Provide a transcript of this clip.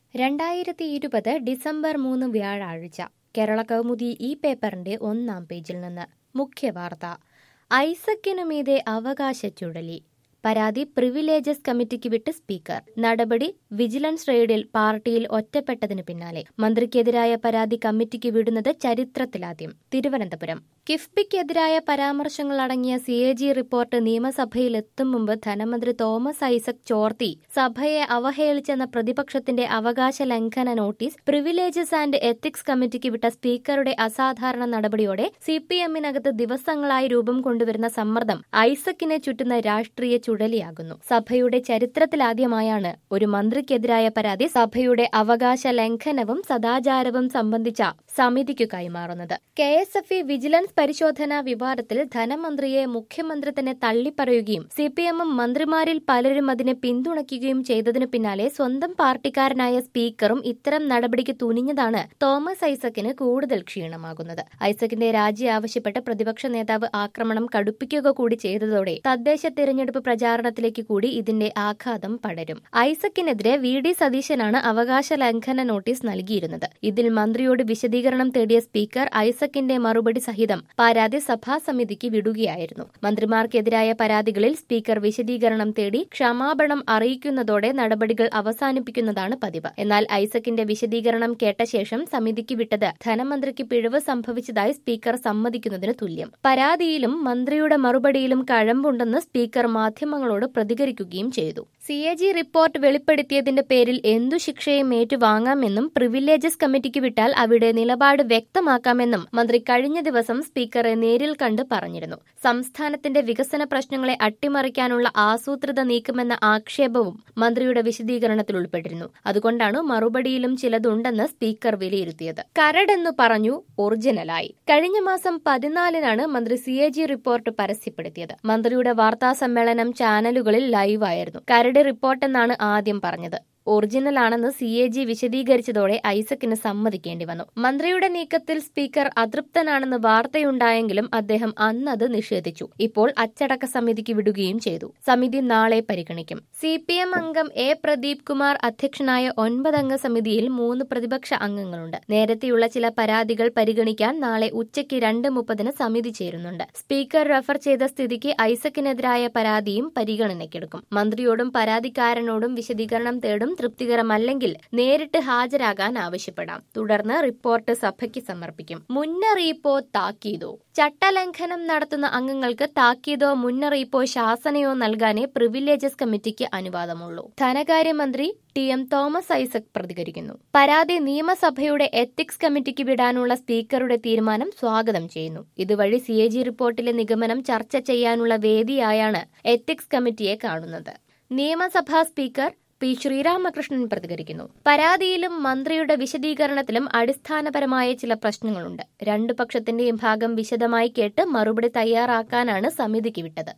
രണ്ടായിരത്തി ഇരുപത് ഡിസംബർ മൂന്ന് വ്യാഴാഴ്ച കേരള കൗമുദി ഈ പേപ്പറിന്റെ ഒന്നാം പേജിൽ നിന്ന് മുഖ്യവാർത്ത ഐസക്കിനു മീതെ അവകാശ ചുഴലി പരാതി പ്രിവിലേജസ് കമ്മിറ്റിക്ക് വിട്ട് സ്പീക്കർ നടപടി വിജിലൻസ് റെയ്ഡിൽ പാർട്ടിയിൽ ഒറ്റപ്പെട്ടതിന് പിന്നാലെ മന്ത്രിക്കെതിരായ പരാതി കമ്മിറ്റിക്ക് വിടുന്നത് ചരിത്രത്തിലാദ്യം തിരുവനന്തപുരം കിഫ്ബിക്കെതിരായ പരാമർശങ്ങൾ അടങ്ങിയ സി എ ജി റിപ്പോർട്ട് നിയമസഭയിൽ എത്തും മുമ്പ് ധനമന്ത്രി തോമസ് ഐസക് ചോർത്തി സഭയെ അവഹേളിച്ചെന്ന പ്രതിപക്ഷത്തിന്റെ അവകാശ ലംഘന നോട്ടീസ് പ്രിവിലേജസ് ആൻഡ് എത്തിക്സ് കമ്മിറ്റിക്ക് വിട്ട സ്പീക്കറുടെ അസാധാരണ നടപടിയോടെ സി പി എമ്മിനകത്ത് ദിവസങ്ങളായി രൂപം കൊണ്ടുവരുന്ന സമ്മർദ്ദം ഐസക്കിനെ ചുറ്റുന്ന രാഷ്ട്രീയ ചുഴലിയാകുന്നു സഭയുടെ ചരിത്രത്തിലാദ്യമായാണ് ഒരു മന്ത്രിക്കെതിരായ പരാതി സഭയുടെ അവകാശ ലംഘനവും സദാചാരവും സംബന്ധിച്ച സമിതിക്കു കൈമാറുന്നത് K S F E vigilance പരിശോധനാ വിവാദത്തിൽ ധനമന്ത്രിയെ മുഖ്യമന്ത്രി തന്നെ തള്ളിപ്പറയുകയും സി പി എമ്മും മന്ത്രിമാരിൽ പലരും അതിനെ പിന്തുണയ്ക്കുകയും ചെയ്തതിനു പിന്നാലെ സ്വന്തം പാർട്ടിക്കാരനായ സ്പീക്കറും ഇത്തരം നടപടിക്ക് തുനിഞ്ഞതാണ് തോമസ് ഐസക്കിന് കൂടുതൽ ക്ഷീണമാകുന്നത് ഐസക്കിന്റെ രാജി ആവശ്യപ്പെട്ട് പ്രതിപക്ഷ നേതാവ് ആക്രമണം കടുപ്പിക്കുക കൂടി ചെയ്തതോടെ തദ്ദേശ തെരഞ്ഞെടുപ്പ് പ്രചാരണത്തിലേക്ക് കൂടി ഇതിന്റെ ആഘാതം പടരും ഐസക്കിനെതിരെ വി ഡി സതീശനാണ് അവകാശ ലംഘന നോട്ടീസ് നൽകിയിരുന്നത് ഇതിൽ മന്ത്രിയോട് വിശദീകരണം തേടിയ സ്പീക്കർ ഐസക്കിന്റെ മറുപടി സഹിതം പരാതി സഭാസമിതിക്ക് വിടുകയായിരുന്നു മന്ത്രിമാർക്കെതിരായ പരാതികളിൽ സ്പീക്കർ വിശദീകരണം തേടി ക്ഷമാപണം അറിയിക്കുന്നതോടെ നടപടികൾ അവസാനിപ്പിക്കുന്നതാണ് പതിവ് എന്നാൽ ഐസക്കിന്റെ വിശദീകരണം കേട്ട ശേഷം സമിതിക്ക് വിട്ടത് ധനമന്ത്രിക്ക് പിഴവ് സംഭവിച്ചതായി സ്പീക്കർ സമ്മതിക്കുന്നതിന് തുല്യം പരാതിയിലും മന്ത്രിയുടെ മറുപടിയിലും കഴമ്പുണ്ടെന്ന് സ്പീക്കർ മാധ്യമങ്ങളോട് പ്രതികരിക്കുകയും ചെയ്തു സി എ ജി റിപ്പോർട്ട് വെളിപ്പെടുത്തിയതിന്റെ പേരിൽ എന്തു ശിക്ഷയും ഏറ്റുവാങ്ങാമെന്നും പ്രിവിലേജസ് കമ്മിറ്റിക്ക് വിട്ടാൽ അവിടെ നിലപാട് വ്യക്തമാക്കാമെന്നും മന്ത്രി കഴിഞ്ഞ ദിവസം സ്പീക്കറെ നേരിൽ കണ്ട് പറഞ്ഞിരുന്നു സംസ്ഥാനത്തിന്റെ വികസന പ്രശ്നങ്ങളെ അട്ടിമറിക്കാനുള്ള ആസൂത്രിത നീക്കമെന്ന ആക്ഷേപവും മന്ത്രിയുടെ വിശദീകരണത്തിൽ ഉൾപ്പെട്ടിരുന്നു അതുകൊണ്ടാണ് മറുപടിയിലും ചിലതുണ്ടെന്ന് സ്പീക്കർ വിലയിരുത്തിയത് കരടെന്നു പറഞ്ഞു ഒറിജിനലായി കഴിഞ്ഞ മാസം പതിനാലിനാണ് മന്ത്രി സി എ ജി റിപ്പോർട്ട് പരസ്യപ്പെടുത്തിയത് മന്ത്രിയുടെ വാർത്താ സമ്മേളനം ചാനലുകളിൽ ലൈവായിരുന്നു കരട് റിപ്പോർട്ടെന്നാണ് ആദ്യം പറഞ്ഞത് ഒറിജിനൽ ആണെന്ന് സി എ ജി വിശദീകരിച്ചതോടെ ഐസക്കിന് സമ്മതിക്കേണ്ടി വന്നു മന്ത്രിയുടെ നീക്കത്തിൽ സ്പീക്കർ അതൃപ്തനാണെന്ന് വാർത്തയുണ്ടായെങ്കിലും അദ്ദേഹം അന്നത് നിഷേധിച്ചു ഇപ്പോൾ അച്ചടക്ക സമിതിക്ക് വിടുകയും ചെയ്തു സമിതി നാളെ പരിഗണിക്കും സി പി എം അംഗം എ പ്രദീപ് കുമാർ അധ്യക്ഷനായ ഒൻപതംഗ സമിതിയിൽ മൂന്ന് പ്രതിപക്ഷ അംഗങ്ങളുണ്ട് നേരത്തെയുള്ള ചില പരാതികൾ പരിഗണിക്കാൻ നാളെ ഉച്ചയ്ക്ക് രണ്ട് മുപ്പതിന് സമിതി ചേരുന്നുണ്ട് സ്പീക്കർ റഫർ ചെയ്ത സ്ഥിതിക്ക് ഐസക്കിനെതിരായ പരാതിയും പരിഗണനയ്ക്കെടുക്കും മന്ത്രിയോടും പരാതിക്കാരനോടും വിശദീകരണം തേടും തൃപ്തികരമല്ലെങ്കിൽ നേരിട്ട് ഹാജരാകാൻ ആവശ്യപ്പെടാം തുടർന്ന് റിപ്പോർട്ട് സഭയ്ക്ക് സമർപ്പിക്കും മുന്നറിയിപ്പോ താക്കീതോ ചട്ടലംഘനം നടത്തുന്ന അംഗങ്ങൾക്ക് താക്കീതോ മുന്നറിയിപ്പോ ശാസനയോ നൽകാനേ പ്രിവിലേജസ് കമ്മിറ്റിക്ക് അനുവാദമുള്ളൂ ധനകാര്യമന്ത്രി ടി എം തോമസ് ഐസക് പ്രതികരിക്കുന്നു പരാതി നിയമസഭയുടെ എത്തിക്സ് കമ്മിറ്റിക്ക് വിടാനുള്ള സ്പീക്കറുടെ തീരുമാനം സ്വാഗതം ചെയ്യുന്നു ഇതുവഴി സി എ ജി റിപ്പോർട്ടിലെ നിഗമനം ചർച്ച ചെയ്യാനുള്ള വേദിയായാണ് എത്തിക്സ് കമ്മിറ്റിയെ കാണുന്നത് നിയമസഭാ സ്പീക്കർ പി ശ്രീരാമകൃഷ്ണൻ പ്രതികരിക്കുന്നു പരാതിയിലും മന്ത്രിയുടെ വിശദീകരണത്തിലും അടിസ്ഥാനപരമായ ചില പ്രശ്നങ്ങളുണ്ട് രണ്ടു പക്ഷത്തിന്റെയും ഭാഗം വിശദമായി കേട്ട് മറുപടി തയ്യാറാക്കാനാണ് സമിതിക്ക് വിട്ടത്